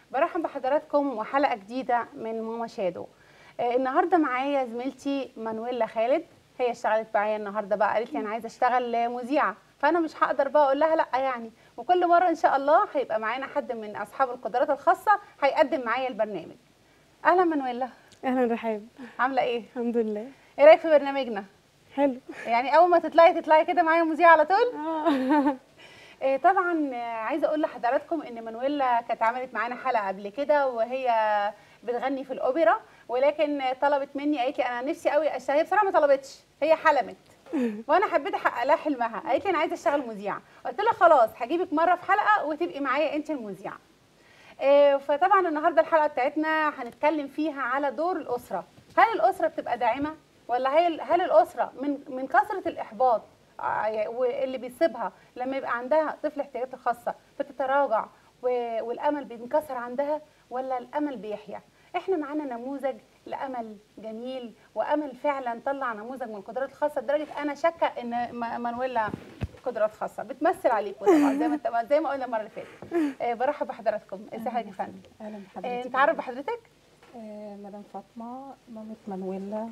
برحب بحضراتكم وحلقه جديده من ماما شادو آه، النهارده معايا زميلتي مانويلا خالد هي اشتغلت معايا النهارده بقى قالت لي انا عايزه اشتغل مذيعه فانا مش هقدر بقى اقول لها لا يعني وكل مره ان شاء الله هيبقى معانا حد من اصحاب القدرات الخاصه هيقدم معايا البرنامج اهلا مانويلا اهلا رحاب عامله ايه الحمد لله ايه رايك في برنامجنا حلو يعني اول ما تطلعي تطلعي كده معايا مذيعه على طول اه إيه طبعا آه، عايزه اقول لحضراتكم ان مانويلا كانت عملت معانا حلقه قبل كده وهي بتغني في الاوبرا ولكن طلبت مني قالت لي انا نفسي قوي اشتغل هي بصراحه ما طلبتش هي حلمت وانا حبيت احقق لها حلمها قالت لي انا عايزه اشتغل مذيعه قلت لها خلاص هجيبك مره في حلقه وتبقي معايا انت المذيعه إيه، فطبعا النهارده الحلقه بتاعتنا هنتكلم فيها على دور الاسره هل الاسره بتبقى داعمه ولا هل هل الاسره من من كثره الاحباط آه، واللي بيصيبها لما يبقى عندها طفل احتياجات خاصه بتتراجع و- والامل بينكسر عندها ولا الامل بيحيا احنا معانا نموذج لامل جميل وامل فعلا طلع نموذج من القدرات الخاصه لدرجه انا شاكه ان ما- مانويلا قدرات خاصه بتمثل عليكم طبعا زي ما انت- زي ما قلنا المره اللي فاتت آه، برحب بحضراتكم ازي حضرتك يا فندم اهلا آه، بحضرتك نتعرف بحضرتك آه، مدام فاطمه مامة مانويلا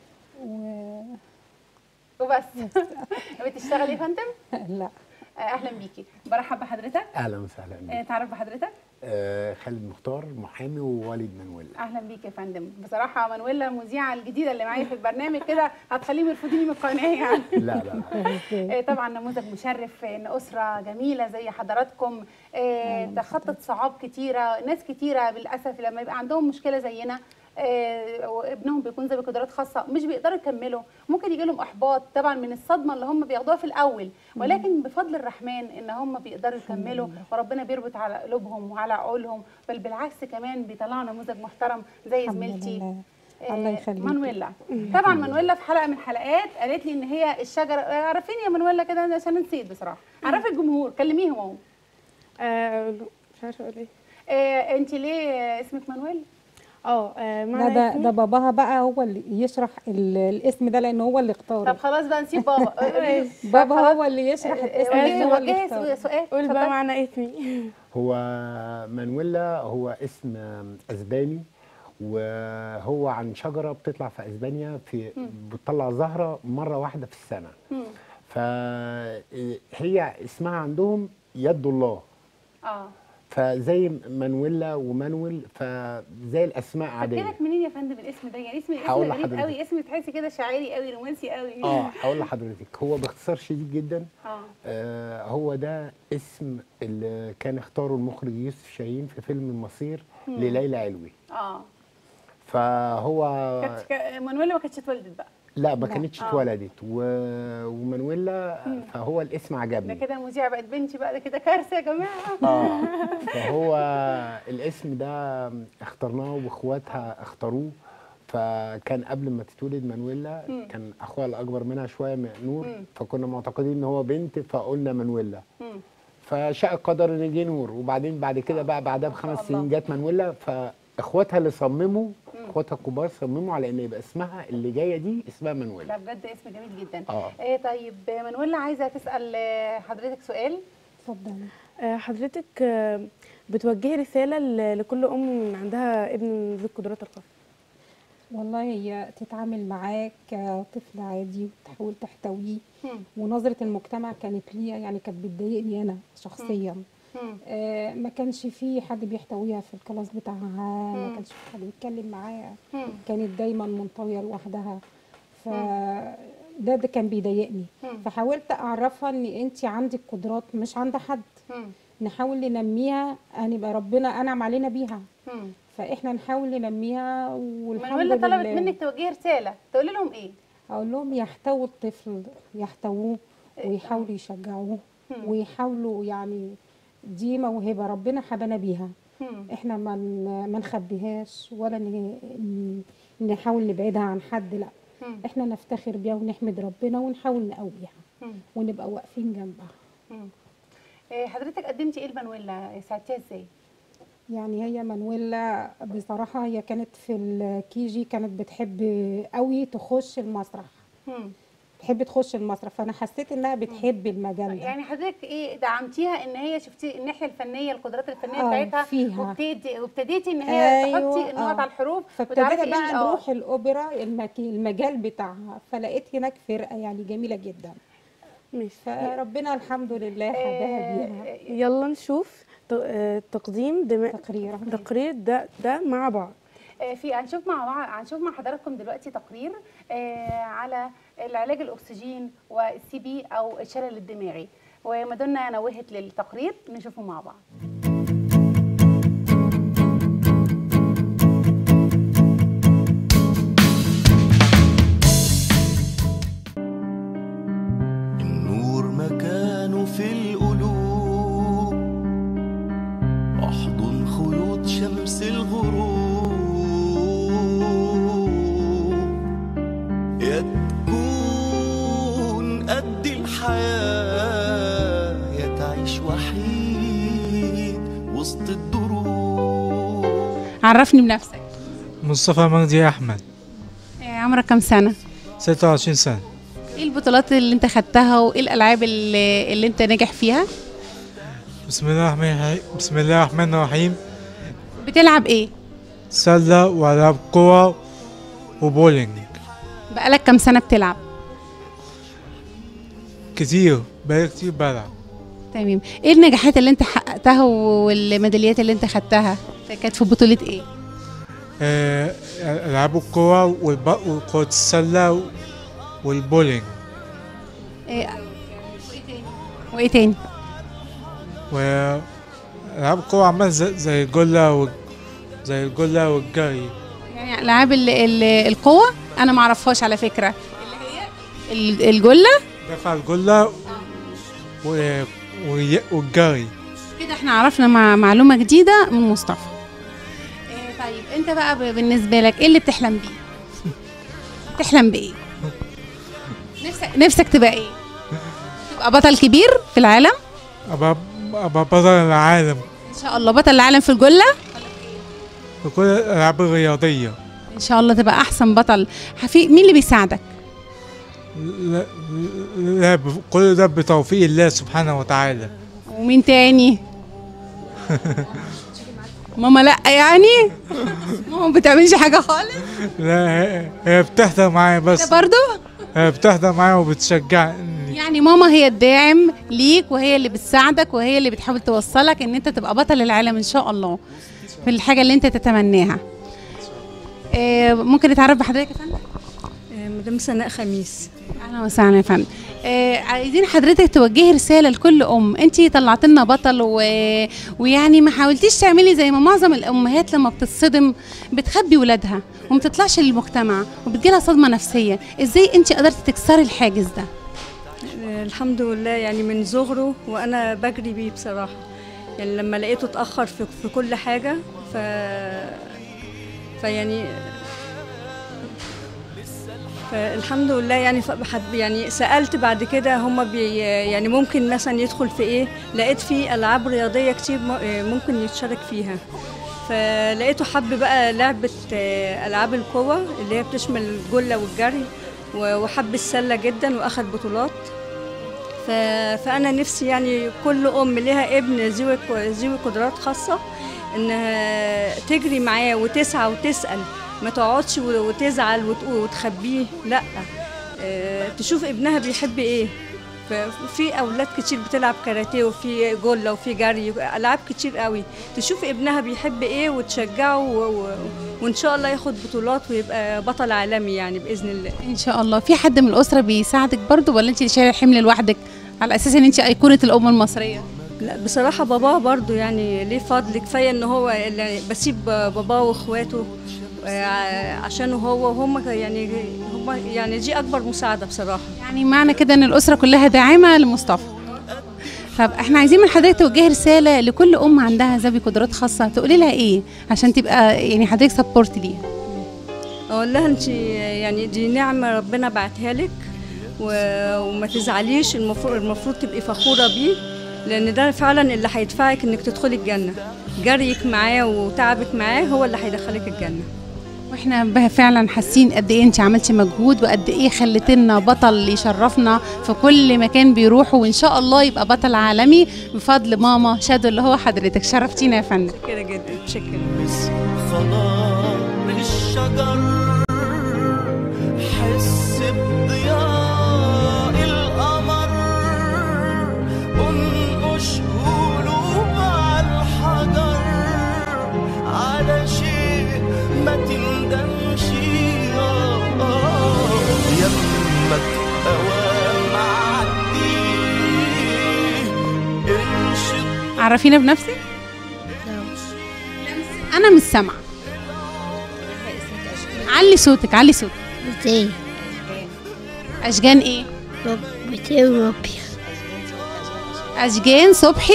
و وبس بتشتغلي يا فندم لا آه، اهلا بيكي برحب بحضرتك اهلا وسهلا آه، بك نتعرف بحضرتك آه خالد مختار محامي ووالد مانويلا اهلا بيك يا فندم بصراحه مانويلا المذيعه الجديده اللي معايا في البرنامج كده هتخليهم يرفضوني من القناه يعني لا لا لا آه، طبعا نموذج مشرف ان اسره جميله زي حضراتكم آه، تخطت صعاب كتيره ناس كتيره للاسف لما يبقى عندهم مشكله زينا آه، وابنهم بيكون ذوي قدرات خاصه مش بيقدروا يكملوا ممكن يجي لهم احباط طبعا من الصدمه اللي هم بياخدوها في الاول ولكن بفضل الرحمن ان هم بيقدروا يكملوا وربنا بيربط على قلوبهم وعلى عقولهم بل بالعكس كمان بيطلعوا نموذج محترم زي الحمد زميلتي لله. آه، الله يخليكي. مانويلا طبعا مانويلا في حلقه من الحلقات قالت لي ان هي الشجره آه، عرفيني يا مانويلا كده أنا عشان نسيت بصراحه عرفي الجمهور كلميهم اهو آه، مش عارفه اقول ايه آه، انت ليه آه، اسمك مانويل اه آه، لا معنى ده اسمي- ده باباها بقى هو اللي يشرح ال- الاسم ده لان هو اللي طب اختاره خلاص بقى نسيب بابا آه، بابا خلاص. هو اللي يشرح آه، الاسم آه، لان هو اللي وجهي اختاره سؤال قول بقى اتفضلي. معنى اسمي هو مانويلا هو اسم اسباني وهو عن شجره بتطلع في اسبانيا في بتطلع زهره مره واحده في السنه مم. فهي اسمها عندهم يد الله اه فزي مانويلا ومانويل فزي الاسماء عاديه فكرك منين يا فندم الاسم ده يعني اسم هقول اسم غريب لحضرتك. قوي اسم تحسي كده شاعري قوي رومانسي قوي اه هقول لحضرتك هو باختصار شديد جدا اه آه هو ده اسم اللي كان اختاره المخرج يوسف شاهين في فيلم المصير لليلى علوي اه فهو كانت ك- مانويلا ما كانتش اتولدت بقى لا ما لا. كانتش آه. اتولدت و... ومانويلا فهو الاسم ده عجبني كده مذيعه بقت بنتي بقى ده كده كارثه يا جماعه اه فهو الاسم ده اخترناه واخواتها اختاروه فكان قبل ما تتولد مانويلا كان اخوها الاكبر منها شويه م- نور فكنا معتقدين ان هو بنت فقلنا مانويلا مم. فشاء القدر ان جه نور وبعدين بعد كده بقى بعدها بخمس الله. سنين جت مانويلا فاخواتها اللي صمموا اخواتها الكبار صمموا على ان يبقى اسمها اللي جايه دي اسمها مانويلا لا بجد اسم جميل جدا اه ايه طيب مانويلا عايزه تسال آه، حضرتك سؤال اتفضلي آه، حضرتك آه، بتوجهي رساله ل- لكل ام عندها ابن ذو القدرات الخاصه والله هي تتعامل معاه كطفل عادي وتحاول تحتويه مم. ونظره المجتمع كانت ليا يعني كانت بتضايقني انا شخصيا مم. آه ما كانش في حد بيحتويها في الكلاس بتاعها ما مم. كانش في حد بيتكلم معاها مم. كانت دايما منطويه لوحدها ف ده ده كان بيضايقني مم. فحاولت اعرفها ان انت عندك قدرات مش عند حد مم. نحاول ننميها هنبقى ربنا انعم علينا بيها مم. فاحنا نحاول ننميها والحمد مانويلا طلبت لله منك توجهي رساله تقولي لهم ايه اقول لهم يحتووا الطفل يحتووه ويحاولوا يشجعوه ويحاولوا يعني دي موهبه ربنا حبانا بيها مم. احنا ما ن- ما نخبيهاش ولا ن- ن- نحاول نبعدها عن حد لا مم. احنا نفتخر بيها ونحمد ربنا ونحاول نقويها مم. ونبقى واقفين جنبها مم. إيه، حضرتك قدمتي ايه لمانويلا ساعدتيها ازاي يعني هي مانويلا بصراحة هي كانت في الكي جي كانت بتحب قوي تخش المسرح مم. تحب تخش المسرح فانا حسيت انها بتحب المجال ده يعني حضرتك ايه دعمتيها ان هي شفتي الناحيه الفنيه القدرات الفنيه آه، بتاعتها فيها. وابتدي وابتديتي ان هي أيوة، تحطي النقط آه. على الحروف فابتدينا وتعرفي بقى إيه- آه. نروح الاوبرا المك- المجال بتاعها فلقيت هناك فرقه يعني جميله جدا ماشي فربنا الحمد لله هداها بيها يلا نشوف ت- آه، تقديم دماء تقرير تقرير ده ده مع بعض آه، في هنشوف مع بعض هنشوف مع حضراتكم دلوقتي تقرير آه، على العلاج الاكسجين والسي بي او الشلل الدماغي ومادونا نوهت للتقرير نشوفه مع بعض النور مكانه في القلوب احضن خيوط شمس الغروب يا تكون قد الحياة يا تعيش وحيد وسط الدروب عرفني بنفسك مصطفى مجدي أحمد عمرك كام سنه 26 سنة ايه البطولات اللي انت خدتها وايه الالعاب اللي, اللي انت ناجح فيها بسم الله الرحمن الرحيم بسم الله الرحمن الرحيم بتلعب ايه سلة وألعاب قوة وبولينج بقالك كام سنه بتلعب كتير بقالي كتير بلعب تمام ايه النجاحات اللي انت حققتها والميداليات اللي انت خدتها كانت في بطوله ايه آه، ألعاب القوة والب- وكرة السلة والبولينج إيه وايه تاني وألعاب القوة عامة زي زي الجلة وال- زي الجلة والجري يعني العاب ال- ال- القوه انا ما اعرفهاش على فكره اللي هي ال- الجله دفع الجلة و- وي- والجري كده احنا عرفنا مع معلومه جديده من مصطفى إيه طيب انت بقى ب- بالنسبه لك ايه اللي بتحلم بيه بتحلم بايه نفسك نفسك تبقى ايه تبقى بطل كبير في العالم أبقى أبقى بطل العالم ان شاء الله بطل العالم في الجله في كل الألعاب الرياضية ان شاء الله تبقى احسن بطل حفي مين اللي بيساعدك لا, لا ب- كل ده بتوفيق الله سبحانه وتعالى ومين تاني ماما لا يعني ماما ما بتعملش حاجه خالص لا هي- هي بتحضر معايا ده بس برضو هي بتحضر معايا وبتشجعني يعني ماما هي الداعم ليك وهي اللي بتساعدك وهي اللي بتحاول توصلك ان انت تبقى بطل العالم ان شاء الله في الحاجه اللي انت تتمناها آه، ممكن نتعرف بحضرتك يا فندم مدام سناء خميس اهلا وسهلا يا فندم آه عايزين حضرتك توجهي رساله لكل ام انت طلعت لنا بطل و... ويعني ما حاولتيش تعملي زي ما معظم الامهات لما بتصدم بتخبي ولادها وما بتطلعش للمجتمع وبتجيلها صدمه نفسيه ازاي انت قدرتي تكسري الحاجز ده آه، الحمد لله يعني من صغره وانا بجري بيه بصراحه يعني لما لقيته اتاخر في, في كل حاجه ف فيعني فالحمد لله يعني فحد يعني سالت بعد كده هما بي يعني ممكن مثلا يدخل في ايه لقيت في العاب رياضيه كتير م- آه، ممكن يتشارك فيها فلقيته حب بقى لعبه آه، العاب القوه اللي هي بتشمل الجله والجري و- وحب السله جدا واخد بطولات ف... فانا نفسي يعني كل ام لها ابن ذوي ذوي قدرات خاصه انها تجري معاه وتسعى وتسال ما تقعدش و- وتزعل وت- وتخبيه لا آه، تشوف ابنها بيحب ايه ف- في اولاد كتير بتلعب كاراتيه وفي جله وفي جري العاب كتير قوي تشوف ابنها بيحب ايه وتشجعه و... و... وان شاء الله ياخد بطولات ويبقى بطل عالمي يعني باذن الله ان شاء الله في حد من الاسره بيساعدك برضو ولا انت اللي شايله الحمل لوحدك على اساس ان انت ايقونه الام المصريه لا بصراحة باباه برضو يعني ليه فضل كفاية ان هو اللي بسيب باباه واخواته آه، عشانه هو وهم يعني هم يعني دي اكبر مساعدة بصراحة يعني معنى كده ان الاسره كلها داعمه لمصطفى طب احنا عايزين من حضرتك توجهي رساله لكل ام عندها ذوي قدرات خاصه تقولي لها ايه عشان تبقى يعني حضرتك سبورت ليها اقول لها انت يعني دي نعمة ربنا بعتها لك و- وما تزعليش المفروض المفروض تبقي فخورة بيه لان ده فعلا اللي هيدفعك انك تدخلي الجنة جريك معاه وتعبك معاه هو اللي هيدخلك الجنة واحنا بقى فعلا حاسين قد ايه انت عملتي مجهود وقد ايه خليت لنا بطل يشرفنا في كل مكان بيروحه وان شاء الله يبقى بطل عالمي بفضل ماما شادو اللي هو حضرتك شرفتينا يا فندم كده جدا شكرا خضار الشجر حس بضياء القمر انقش قلوب على الحجر على شيء ما تندمش آه، آه، يمك اوام عدي انشد عرفينا بنفسك انا مش سامعه علي صوتك علي صوتك زي اشجان ايه ربتي روبيا اشجان صبحي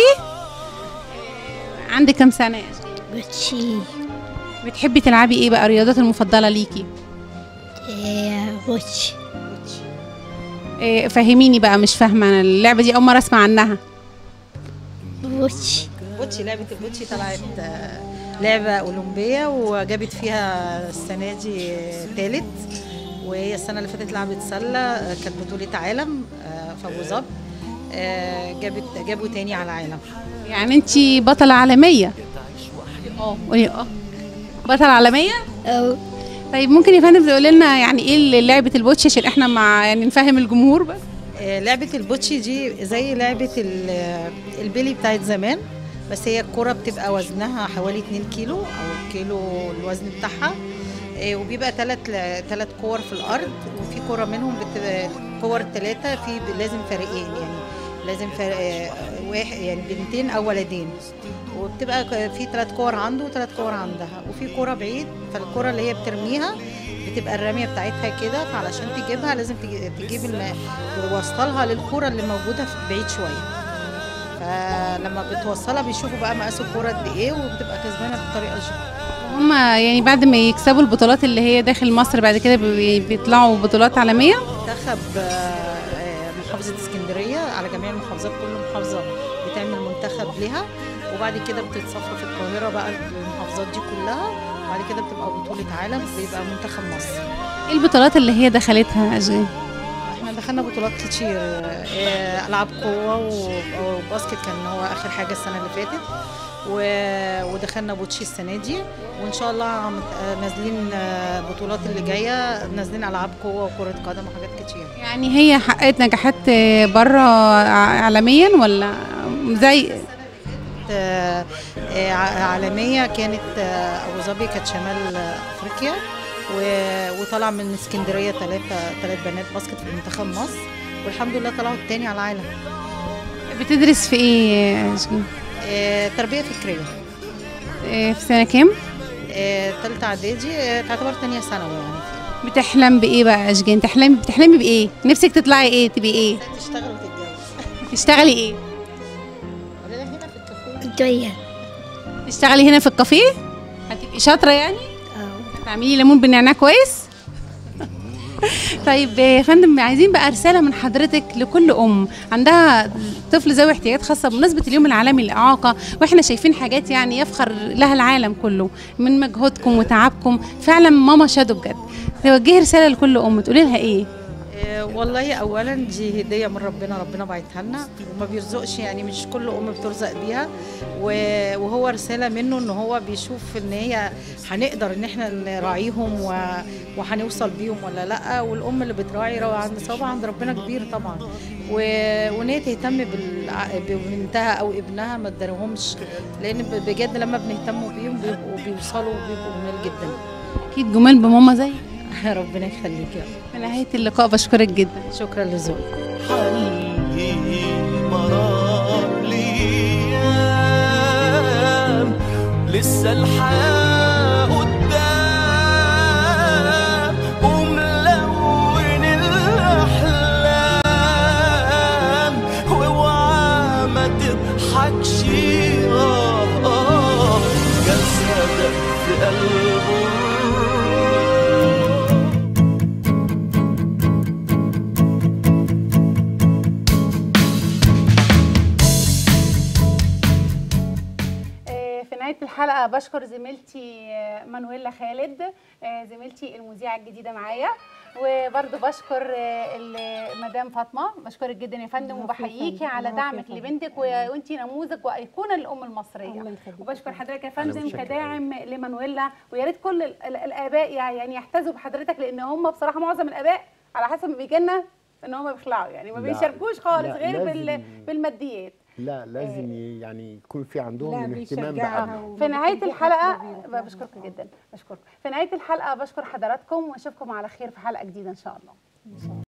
عندك كام سنه يا أشجان؟ بتشي بتحبي تلعبي ايه بقى الرياضات المفضله ليكي بوتشي إيه فهميني بقى مش فاهمه انا اللعبه دي اول مره اسمع عنها بوتشي بوتشي لعبة البوتشي طلعت آه، لعبة أولمبية وجابت فيها السنة دي ثالث وهي السنة اللي فاتت لعبت سلة آه، كانت بطولة عالم آه، في أبو ظبي آه، جابت جابوا تاني على العالم يعني انت بطله عالميه اه قولي اه بطله عالميه أو طيب ممكن يا فندم تقولي لنا يعني ايه لعبه البوتش عشان احنا مع يعني نفهم الجمهور بس آه، لعبة البوتشي دي زي لعبة ال- البيلي بتاعت زمان بس هي الكرة بتبقى وزنها حوالي 2 كيلو أو كيلو الوزن بتاعها آه، وبيبقى ثلاث ثلاث كور في الأرض وفي كرة منهم بتبقى كور الثلاثة في ب- لازم فريقين يعني لازم فرق آه، واحد يعني بنتين أو ولدين وبتبقى ك- في ثلاث كور عنده وثلاث كور عندها وفي كرة بعيد فالكرة اللي هي بترميها بتبقى الرمية بتاعتها كده فعلشان تجيبها لازم تجي- تجيب الم... توصلها للكرة اللي موجودة في بعيد شوية فلما بتوصلها بيشوفوا بقى مقاس الكرة قد ايه وبتبقى كسبانة بالطريقة دي هم يعني بعد ما يكسبوا البطولات اللي هي داخل مصر بعد كده بي- بيطلعوا بطولات عالميه منتخب آه، آه، محافظة اسكندرية على جميع المحافظات كل محافظة بتعمل منتخب لها وبعد كده بتتصفى في القاهرة بقى المحافظات دي كلها وبعد كده بتبقى بطولة عالم بيبقى منتخب مصر ايه البطولات اللي هي دخلتها اشجان احنا دخلنا بطولات كتير آه، العاب قوه و- وباسكت كان هو اخر حاجه السنه اللي فاتت و- ودخلنا بوتشي السنه دي وان شاء الله عم- آه، نازلين آه، بطولات اللي جايه نازلين العاب قوه وكره قدم وحاجات كتير يعني هي حققت نجاحات بره عالميا ولا زي آه، آه، ع- عالميه كانت آه، ابو ظبي كانت شمال آه، افريقيا و- وطلع من اسكندريه ثلاثه ثلاث بنات باسكت في منتخب مصر والحمد لله طلعوا التاني على العالم بتدرس في ايه يا اشجان آه، تربيه فكريه إيه في سنه كام آه، تالتة اعدادي آه، تعتبر تانية ثانوي يعني بتحلم بايه بقى يا اشجان تحلمي بتحلمي بايه نفسك تطلعي ايه تبقي ايه تشتغل وتتجوز تشتغلي ايه ولا هنا في الكافيه دويا تشتغلي هنا في الكافيه هتبقي شاطره يعني أو تعملي ليمون بالنعناع كويس طيب يا فندم عايزين بقى رساله من حضرتك لكل ام عندها طفل ذوي احتياجات خاصه بمناسبه اليوم العالمي للاعاقه واحنا شايفين حاجات يعني يفخر لها العالم كله من مجهودكم وتعبكم فعلا ماما شادو بجد توجهي رساله لكل ام تقولي لها ايه آه، والله اولا دي هديه من ربنا ربنا بعتها لنا وما بيرزقش يعني مش كل ام بترزق بيها و- وهو رساله منه ان هو بيشوف ان هي هنقدر ان احنا نراعيهم و- وهنوصل بيهم ولا لا والام اللي بتراعي راعي عند صوابها عند ربنا كبير طبعا و- وان هي تهتم بالع- ببنتها او ابنها ما تداريهمش لان ب- بجد لما بنهتم بيهم بيبقوا بيوصلوا وبيبقوا جمال جدا اكيد جمال بماما زي ربنا يخليك يا رب. في نهايه اللقاء بشكرك جدا شكرا لذوقك حي مرار ليام لسه الحياة قدام وملون الأحلام واوعى ما تضحكش آه آه جسدك في قلبه في نهايه الحلقه الحلقه بشكر زميلتي آه، مانويلا خالد آه، زميلتي المذيعه الجديده معايا وبرضه بشكر آه، ال- مدام فاطمه بشكرك جدا يا فندم العفو يا وبحييكي فندم. على العفو يا دعمك فندم. لبنتك و- وانتي نموذج وايقونه للام المصريه الله يخليك. وبشكر حضرتك يا أنا فندم متشكر كداعم لمانويلا ويا ريت كل ال- ال- الاباء يعني يحتذوا بحضرتك لان هم بصراحه معظم الاباء على حسب ما بيجي لنا ان هم بيخلعوا يعني ما لا، بيشاركوش خالص لا، غير بال لازم- بالماديات لا لازم ي- يعني يكون في عندهم لا من اهتمام بيشجعها بأهلهم وما في نهايه بتدي الحلقه حافز كبير. بشكركم جدا بشكركم في نهايه الحلقه بشكر حضراتكم واشوفكم على خير في حلقه جديده ان شاء الله